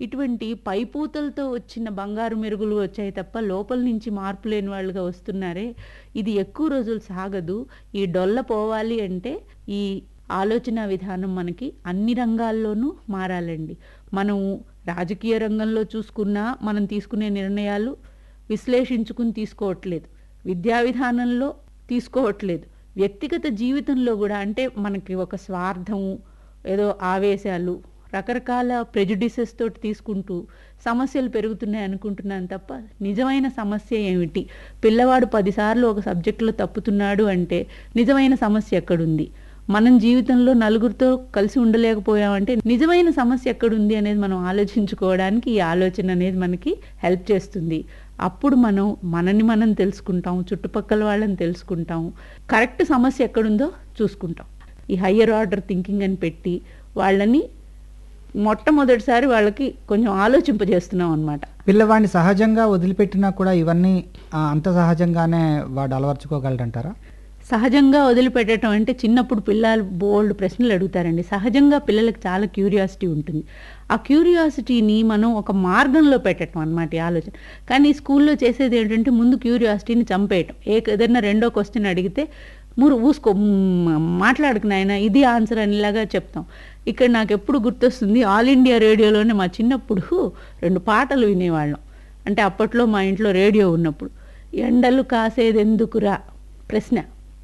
ఇటువంటి పైపూతలతో వచ్చిన బంగారు మెరుగులు వచ్చాయి తప్ప లోపల నుంచి మార్పు లేని వాళ్ళుగా వస్తున్నారే ఇది ఎక్కువ రోజులు సాగదు ఈ డొల్ల పోవాలి అంటే ఈ ఆలోచన విధానం మనకి అన్ని రంగాల్లోనూ మారాలండి మనం రాజకీయ రంగంలో చూసుకున్నా మనం తీసుకునే నిర్ణయాలు విశ్లేషించుకుని తీసుకోవట్లేదు విద్యా విధానంలో తీసుకోవట్లేదు వ్యక్తిగత జీవితంలో కూడా అంటే మనకి ఒక స్వార్థము ఏదో ఆవేశాలు రకరకాల ప్రెజుడిసెస్ తోటి తీసుకుంటూ సమస్యలు పెరుగుతున్నాయి అనుకుంటున్నాను తప్ప నిజమైన సమస్య ఏమిటి పిల్లవాడు పదిసార్లు ఒక సబ్జెక్టులో తప్పుతున్నాడు అంటే నిజమైన సమస్య ఎక్కడుంది మనం జీవితంలో నలుగురితో కలిసి ఉండలేకపోయామంటే నిజమైన సమస్య ఎక్కడుంది అనేది మనం ఆలోచించుకోవడానికి ఈ ఆలోచన అనేది మనకి హెల్ప్ చేస్తుంది అప్పుడు మనం మనని మనం తెలుసుకుంటాం చుట్టుపక్కల వాళ్ళని తెలుసుకుంటాం కరెక్ట్ సమస్య ఎక్కడుందో చూసుకుంటాం ఈ హయ్యర్ ఆర్డర్ థింకింగ్ అని పెట్టి వాళ్ళని మొట్టమొదటిసారి వాళ్ళకి కొంచెం ఆలోచింపజేస్తున్నాం అనమాట పిల్లవాడిని సహజంగా వదిలిపెట్టినా కూడా ఇవన్నీ ఆ, అంత సహజంగానే వాడు అలవర్చుకోగలడంటారా సహజంగా వదిలిపెట్టడం అంటే చిన్నప్పుడు పిల్లలు బోల్డ్ ప్రశ్నలు అడుగుతారండి సహజంగా పిల్లలకు చాలా క్యూరియాసిటీ ఉంటుంది ఆ క్యూరియాసిటీని మనం ఒక మార్గంలో పెట్టడం అనమాట ఈ ఆలోచన కానీ స్కూల్లో చేసేది ఏంటంటే ముందు క్యూరియాసిటీని చంపేయటం ఏ ఏదైనా రెండో క్వశ్చన్ అడిగితే మూరు ఊసుకో మ్, మాట్లాడకు నాయన ఇది ఆన్సర్ అనేలాగా చెప్తాం ఇక్కడ నాకు ఎప్పుడు గుర్తొస్తుంది ఆల్ ఇండియా రేడియోలోనే మా చిన్నప్పుడు రెండు పాటలు వినేవాళ్ళం అంటే అప్పట్లో మా ఇంట్లో రేడియో ఉన్నప్పుడు ఎండలు కాసేదెందుకురా ప్రశ్న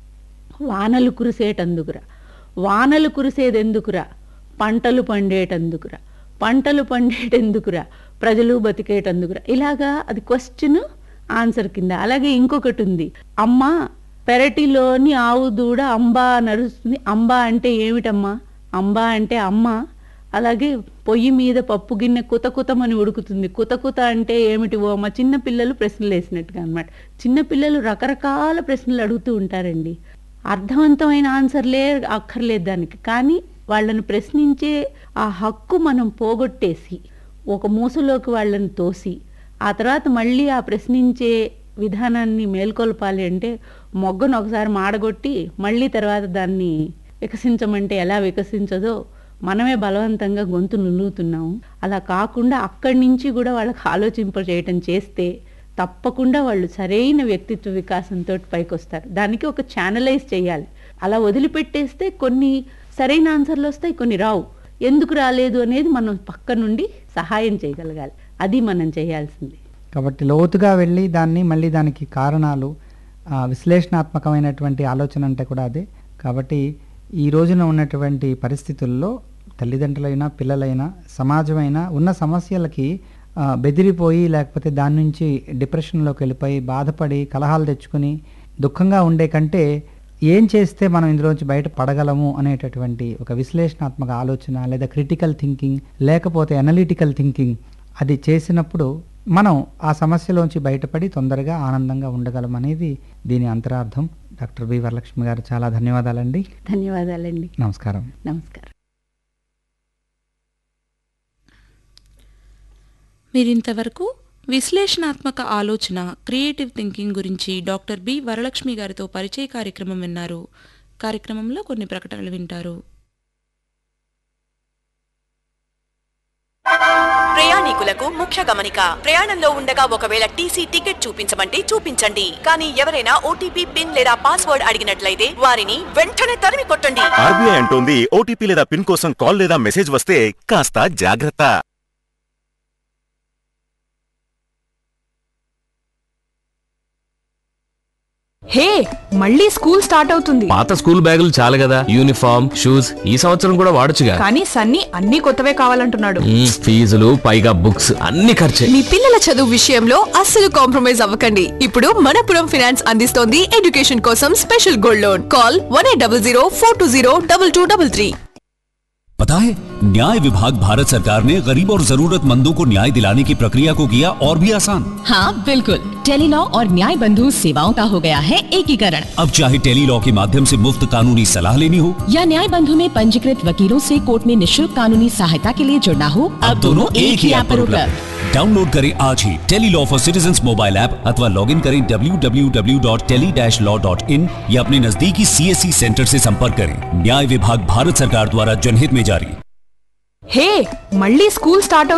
వానలు కురిసేటందుకురా వానలు కురిసేదెందుకురా పంటలు పండేటందుకురా పంటలు పండేటెందుకురా ప్రజలు బతికేటందుకురా ఇలాగా అది క్వశ్చన్ ఆన్సర్ కింద అలాగే ఇంకొకటి ఉంది అమ్మ పెరటిలోని ఆవు దూడ అంబా నడుస్తుంది అంబా అంటే ఏమిటమ్మా అంబా అంటే అమ్మ అలాగే పొయ్యి మీద పప్పు గిన్నె కుత కుతమని ఉడుకుతుంది కుత కుత అంటే ఏమిటి ఓ మా చిన్న పిల్లలు ప్రశ్నలు వేసినట్టుగా అనమాట చిన్న పిల్లలు రకరకాల ప్రశ్నలు అడుగుతూ ఉంటారండి అర్థవంతమైన ఆన్సర్లే అక్కర్లేదు దానికి కానీ వాళ్ళని ప్రశ్నించే ఆ హక్కు మనం పోగొట్టేసి ఒక మూసలోకి వాళ్ళని తోసి ఆ తర్వాత మళ్ళీ ఆ ప్రశ్నించే విధానాన్ని మేల్కొల్పాలి అంటే మొగ్గను ఒకసారి మాడగొట్టి మళ్ళీ తర్వాత దాన్ని వికసించమంటే ఎలా వికసించదో మనమే బలవంతంగా గొంతు నులుగుతున్నాము అలా కాకుండా అక్కడి నుంచి కూడా వాళ్ళకి ఆలోచింప చేయటం చేస్తే తప్పకుండా వాళ్ళు సరైన వ్యక్తిత్వ వికాసంతో పైకి వస్తారు దానికి ఒక ఛానలైజ్ చేయాలి అలా వదిలిపెట్టేస్తే కొన్ని సరైన ఆన్సర్లు వస్తాయి కొన్ని రావు ఎందుకు రాలేదు అనేది మనం పక్క నుండి సహాయం చేయగలగాలి అది మనం చేయాల్సింది కాబట్టి లోతుగా వెళ్ళి దాన్ని మళ్ళీ దానికి కారణాలు ఆ, విశ్లేషణాత్మకమైనటువంటి ఆలోచన అంటే కూడా అదే కాబట్టి ఈ రోజున ఉన్నటువంటి పరిస్థితుల్లో తల్లిదండ్రులైనా పిల్లలైనా సమాజమైనా ఉన్న సమస్యలకి ఆ, బెదిరిపోయి లేకపోతే దాని నుంచి డిప్రెషన్లోకి వెళ్ళిపోయి బాధపడి కలహాలు తెచ్చుకుని దుఃఖంగా ఉండే కంటే ఏం చేస్తే మనం ఇందులోంచి బయట పడగలము అనేటటువంటి ఒక విశ్లేషణాత్మక ఆలోచన లేదా క్రిటికల్ థింకింగ్ లేకపోతే అనలిటికల్ థింకింగ్ అది చేసినప్పుడు మనం ఆ సమస్యలోంచి బయటపడి తొందరగా ఆనందంగా ఉండగలం అనేది దీని అంతరార్థం డాక్టర్ బి వరలక్ష్మి గారు చాలా ధన్యవాదాలండి ధన్యవాదాలండి నమస్కారం నమస్కారం మీరింతవరకు విశ్లేషణాత్మక ఆలోచన క్రియేటివ్ థింకింగ్ గురించి డాక్టర్ బి వరలక్ష్మి గారితో పరిచయ కార్యక్రమం విన్నారు కార్యక్రమంలో కొన్ని ప్రకటనలు వింటారు ప్రయాణికులకు ముఖ్య గమనిక ప్రయాణంలో ఉండగా ఒకవేళ టీసీ టికెట్ చూపించమంటే చూపించండి కానీ ఎవరైనా ఓటీపీ పిన్ లేదా పాస్వర్డ్ అడిగినట్లయితే వారిని వెంటనే తరిమి కొట్టండి ఆర్బీఐ అంటోంది ఓటీపీ లేదా పిన్ కోసం కాల్ లేదా మెసేజ్ వస్తే కాస్త జాగ్రత్త హే మళ్ళీ స్కూల్ స్టార్ట్ అవుతుంది పాత స్కూల్ బ్యాగులు చాలు కదా యూనిఫామ్ షూస్ ఈ సంవత్సరం కూడా వాడొచ్చుగా కానీ సన్నీ అన్ని కొత్తవే కావాలంటున్నాడు మ్మ్, ఫీజులు పైగా బుక్స్ అన్ని ఖర్చే మీ పిల్లల చదువు విషయంలో అస్సలు కాంప్రమైజ్ అవ్వకండి ఇప్పుడు మనపురం ఫినాన్స్ అందిస్తోంది ఎడ్యుకేషన్ కోసం special gold loan call one eight double zero four two zero double two double three पता है न्याय विभाग भारत सरकार ने गरीब और जरूरतमंदों को न्याय दिलाने की प्रक्रिया को किया और भी आसान हाँ बिल्कुल टेलीलॉ और न्याय बंधु सेवाओं का हो गया है एकीकरण अब चाहे टेली लॉ के माध्यम से मुफ्त कानूनी सलाह लेनी हो या न्याय बंधु में पंजीकृत वकीलों से कोर्ट में निशुल्क कानूनी सहायता के लिए जुड़ना हो अब दोनों एक ही ऐप पर उपलब्ध डाउनलोड करें आज ही tele law for citizen mobile app अथवा लॉग इन करें www.tele-law.in या अपने नजदीकी सीएससी सेंटर से संपर्क करें न्याय विभाग भारत सरकार द्वारा जनहित में जारी హే మళ్ళీ స్కూల్ స్టార్ట్